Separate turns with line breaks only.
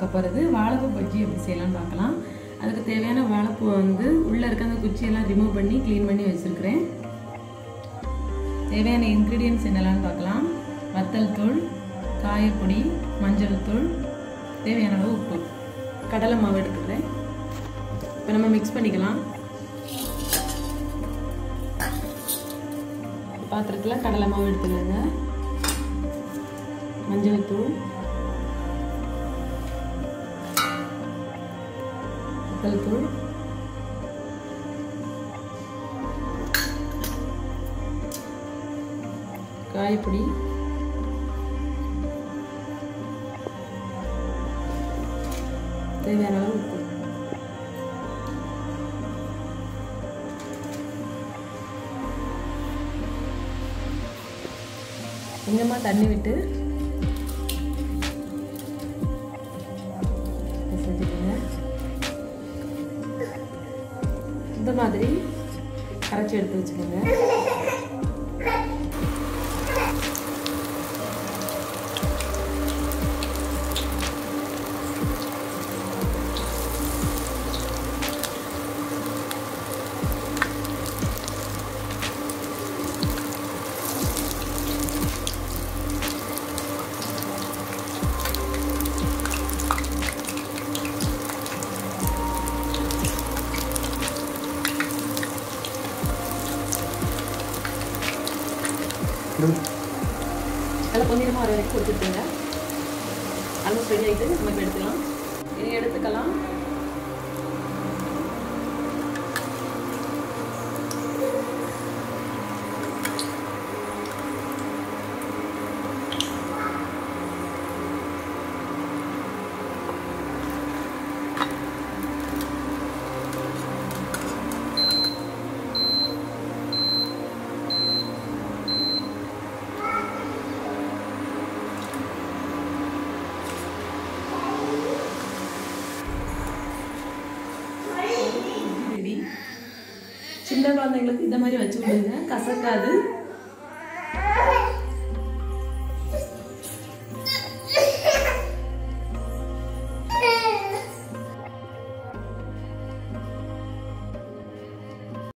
பார்க்க போகிறது வாழைப்பூ பஜ்ஜி எப்படி செய்யலாம்னு பார்க்கலாம் அதுக்கு தேவையான வாழைப்பூ வந்து உள்ளே இருக்க அந்த குச்சியெல்லாம் ரிமூவ் பண்ணி க்ளீன் பண்ணி வச்சுருக்கிறேன் தேவையான இன்க்ரீடியன்ட்ஸ் என்னெல்லாம்னு பார்க்கலாம் வத்தல் தூள் காயப்பொடி மஞ்சள் தூள் தேவையான அளவு உப்பு கடலை மாவு எடுத்துக்கிறேன் இப்போ நம்ம மிக்ஸ் பண்ணிக்கலாம் பாத்திரத்தில் கடலை மாவு எடுத்துக்கோங்க மஞ்சள் தூள் வத்தல் தூள் காயப்பொடி தேவையான அளவு உப்பு கொஞ்சமாக தண்ணி விட்டு செஞ்சுக்கோங்க இந்த மாதிரி கரைச்சி எடுத்து வச்சுக்கோங்க நல்லா பொன்னிறமாக வர வரைக்கும் கொடுத்துருக்கோங்க ஆல்மோஸ்ட் ரெடி ஆகிட்டு நம்ம இப்போ எடுத்துக்கலாம் இனி எடுத்துக்கலாம் ரெடி சின்ன குழந்தைங்களுக்கு இந்த மாதிரி வச்சு விடுங்க கசக்காது